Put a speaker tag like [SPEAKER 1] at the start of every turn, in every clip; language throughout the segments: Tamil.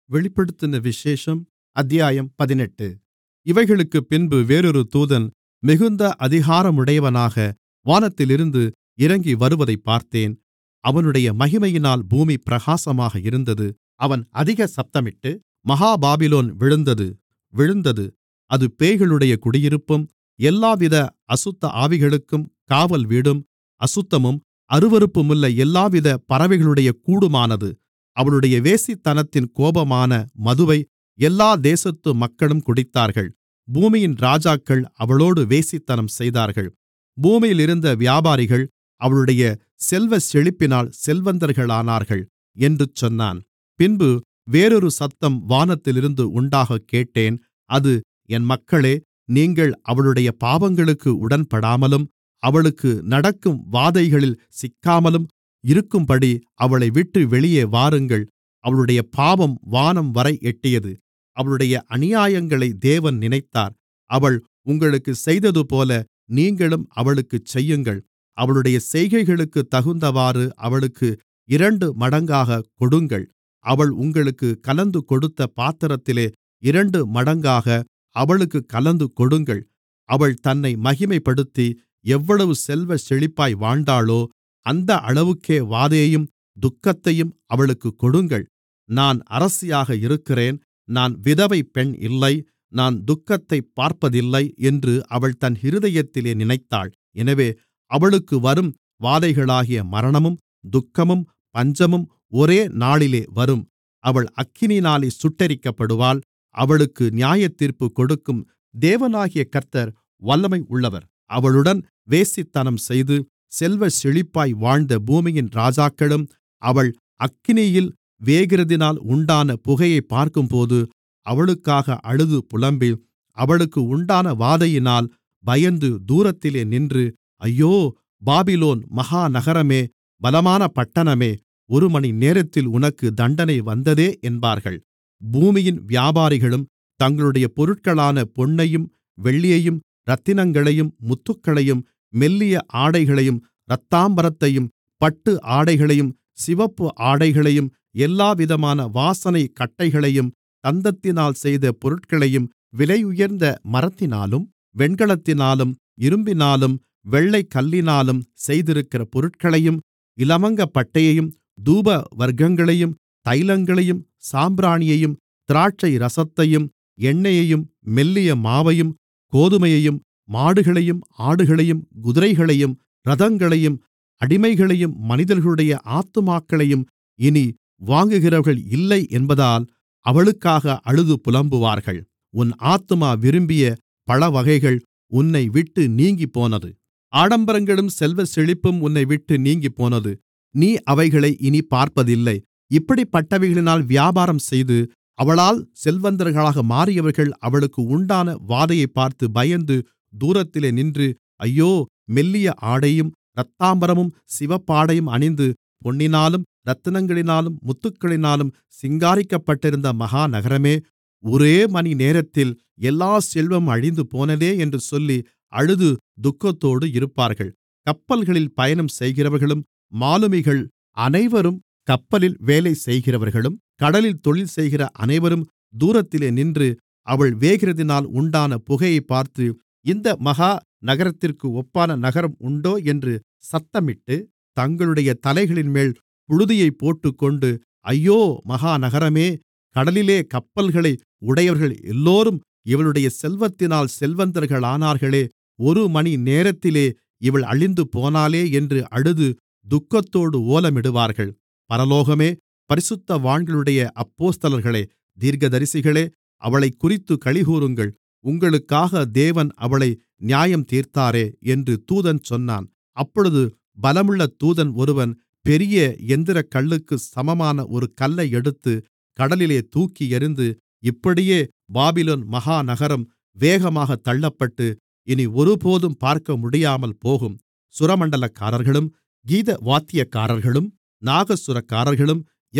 [SPEAKER 1] வெளிப்படுத்தின விசேஷம் அத்தியாயம் பதினெட்டு இவைகளுக்குப்பின்பு வேறொரு தூதன் மிகுந்த அதிகாரமுடையவனாக வானத்திலிருந்து இறங்கி வருவதைப் பார்த்தேன் அவனுடைய மகிமையினால் பூமி பிரகாசமாக இருந்தது அவன் அதிக சத்தமிட்டு மகா பாபிலோன் விழுந்தது விழுந்தது அது பேய்களுடைய குடியிருப்பும் எல்லாவித அசுத்த ஆவிகளுக்கும் காவல் வீடும் அசுத்தமும் அருவருப்புமுள்ள எல்லாவித பறவைகளுடைய கூடுமானது அவளுடைய வேசித்தனத்தின் கோபமான மதுவை எல்லா தேசத்து மக்களும் குடித்தார்கள் பூமியின் ராஜாக்கள் அவளோடு வேசித்தனம் செய்தார்கள் பூமியிலிருந்த வியாபாரிகள் அவளுடைய செல்வச்செழிப்பினால் செல்வந்தர்களானார்கள் என்று சொன்னான் பின்பு வேறொரு சத்தம் வானத்திலிருந்து உண்டாகக் கேட்டேன் அது என் மக்களே நீங்கள் அவளுடைய பாவங்களுக்கு உடன்படாமலும் அவளுக்கு நடக்கும் வாதைகளில் சிக்காமலும் இருக்கும்படி அவளைவிட்டு வெளியே வாருங்கள் அவளுடைய பாவம் வானம்வரை எட்டியது அவளுடைய அநியாயங்களை தேவன் நினைத்தார் அவள் உங்களுக்குச் செய்ததுபோல நீங்களும் அவளுக்குச் செய்யுங்கள் அவளுடைய செய்கைகளுக்குத் தகுந்தவாறு அவளுக்கு இரண்டு மடங்காகக் கொடுங்கள் அவள் உங்களுக்குக் கலந்து கொடுத்த பாத்திரத்திலே இரண்டு மடங்காக அவளுக்குக் கலந்து கொடுங்கள் அவள் தன்னை மகிமைப்படுத்தி எவ்வளவு செல்வச் செழிப்பாய் வாழ்ந்தாளோ அந்த அளவுக்கே வாதையையும் துக்கத்தையும் அவளுக்குக் கொடுங்கள் நான் அரசியாக இருக்கிறேன் நான் விதவை பெண் இல்லை நான் துக்கத்தைப் பார்ப்பதில்லை என்று அவள் தன் இருதயத்திலே நினைத்தாள் எனவே அவளுக்கு வரும் வாதைகளாகிய மரணமும் துக்கமும் பஞ்சமும் ஒரே நாளிலே வரும் அவள் அக்கினியினாலே சுட்டெரிக்கப்படுவாள் அவளுக்கு நியாயத்தீர்ப்பு கொடுக்கும் தேவனாகிய கர்த்தர் வல்லமை உள்ளவர் அவளுடன் வேசித்தனம் செய்து செல்வச் செழிப்பாய் வாழ்ந்த பூமியின் ராஜாக்களும் அவள் அக்கினியில் வேகிறதினால் உண்டான புகையைப் பார்க்கும்போது அவளுக்காக அழுது புலம்பி அவளுக்கு உண்டான வாதையினால் பயந்து தூரத்திலே நின்று ஐயோ பாபிலோன் மகா நகரமே பலமான பட்டணமே ஒரு மணி நேரத்தில் உனக்கு தண்டனை வந்ததே என்பார்கள் பூமியின் வியாபாரிகளும் தங்களுடைய பொருட்களான பொன்னையும் வெள்ளியையும் இரத்தினங்களையும் முத்துக்களையும் மெல்லிய ஆடைகளையும் இரத்தாம்பரத்தையும் பட்டு ஆடைகளையும் சிவப்பு ஆடைகளையும் எல்லாவிதமான வாசனை கட்டைகளையும் தந்தத்தினால் செய்த பொருட்களையும் விலையுயர்ந்த மரத்தினாலும் வெண்கலத்தினாலும் இரும்பினாலும் வெள்ளைக்கல்லினாலும் செய்திருக்கிற பொருட்களையும் இலவங்கப்பட்டையையும் தூபவர்க்கங்களையும் தைலங்களையும் சாம்பிராணியையும் திராட்சை ரசத்தையும் எண்ணெயையும் மெல்லிய மாவையும் கோதுமையையும் மாடுகளையும் ஆடுகளையும் குதிரைகளையும் இரதங்களையும் அடிமைகளையும் மனிதர்களுடைய ஆத்துமாக்களையும் இனி வாங்குகிறவர்கள் இல்லை என்பதால் அவளுக்காக அழுது புலம்புவார்கள் உன் ஆத்துமா விரும்பிய பழவகைகள் உன்னை விட்டு நீங்கிப்போனது ஆடம்பரங்களும் செல்வச் செழிப்பும் உன்னை விட்டு நீங்கிப்போனது நீ அவைகளை இனி பார்ப்பதில்லை இப்படிப்பட்டவைகளினால் வியாபாரம் செய்து அவளால் செல்வந்தர்களாக மாறியவர்கள் அவளுக்கு உண்டான வாதையைப் பார்த்து பயந்து தூரத்திலே நின்று ஐயோ மெல்லிய ஆடையும் இரத்தாம்பரமும் சிவப்பாடையும் அணிந்து பொன்னினாலும் இரத்தினங்களினாலும் முத்துக்களினாலும் சிங்காரிக்கப்பட்டிருந்த மகா நகரமே ஒரே மணி நேரத்தில் எல்லா செல்வமும் அழிந்து போனதே என்று சொல்லி அழுது துக்கத்தோடு இருப்பார்கள் கப்பல்களில் பயணம் செய்கிறவர்களும் மாலுமிகள் அனைவரும் கப்பலில் வேலை செய்கிறவர்களும் கடலில் தொழில் செய்கிற அனைவரும் தூரத்திலே நின்று அவள் வேகிறதினால் உண்டான புகையைப் பார்த்து இந்த மகா நகரத்திற்கு ஒப்பான நகரம் உண்டோ என்று சத்தமிட்டு தங்களுடைய தலைகளின்மேல் புழுதியைப் போட்டுக்கொண்டு ஐயோ மகா நகரமே கடலிலே கப்பல்களை உடையவர்கள் எல்லோரும் இவளுடைய செல்வத்தினால் செல்வந்தர்களானார்களே ஒரு மணி நேரத்திலே இவள் அழிந்து போனாளே என்று அழுது துக்கத்தோடு ஓலமிடுவார்கள் பரலோகமே பரிசுத்தவான்களுடைய அப்போஸ்தலர்களே தீர்க்கதரிசிகளே அவளைக் குறித்து களிகூருங்கள் உங்களுக்காக தேவன் அவளை நியாயம் தீர்த்தாரே என்று தூதன் சொன்னான் அப்பொழுது பலமுள்ள தூதன் ஒருவன் பெரிய எந்திரக்கல்லுக்கு சமமான ஒரு கல்லை எடுத்து கடலிலே தூக்கி எறிந்து இப்படியே பாபிலோன் மகா நகரம் வேகமாக தள்ளப்பட்டு இனி ஒருபோதும் பார்க்க முடியாமல் போகும் சுரமண்டலக்காரர்களும் கீத வாத்தியக்காரர்களும் நாகசுரக்காரர்களும்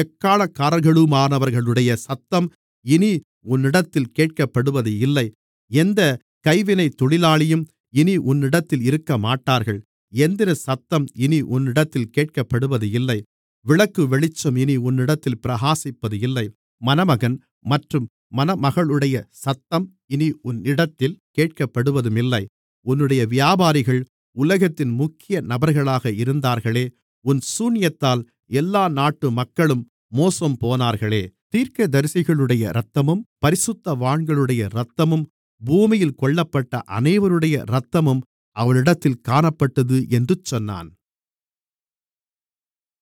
[SPEAKER 1] எக்காளக்காரர்களுமானவர்களுடைய சத்தம் இனி உன்னிடத்தில் கேட்கப்படுவது இல்லை எந்த கைவினைத் தொழிலாளியும் இனி உன்னிடத்தில் இருக்கமாட்டார்கள் எந்திர சத்தம் இனி உன்னிடத்தில் கேட்கப்படுவது இல்லை விளக்கு வெளிச்சம் இனி உன்னிடத்தில் பிரகாசிப்பது இல்லை மணமகன் மற்றும் மணமகளுடைய சத்தம் இனி உன்னிடத்தில் கேட்கப்படுவதுமில்லை உன்னுடைய வியாபாரிகள் உலகத்தின் முக்கிய நபர்களாக இருந்தார்களே உன் சூனியத்தால் எல்லா நாட்டு மக்களும் மோசம்போனார்களே தீர்க்கதரிசிகளுடைய இரத்தமும் பரிசுத்தவான்களுடைய இரத்தமும் பூமியில் கொல்லப்பட்ட அனைவருடைய இரத்தமும் அவளிடத்தில் காணப்பட்டது என்று சொன்னான்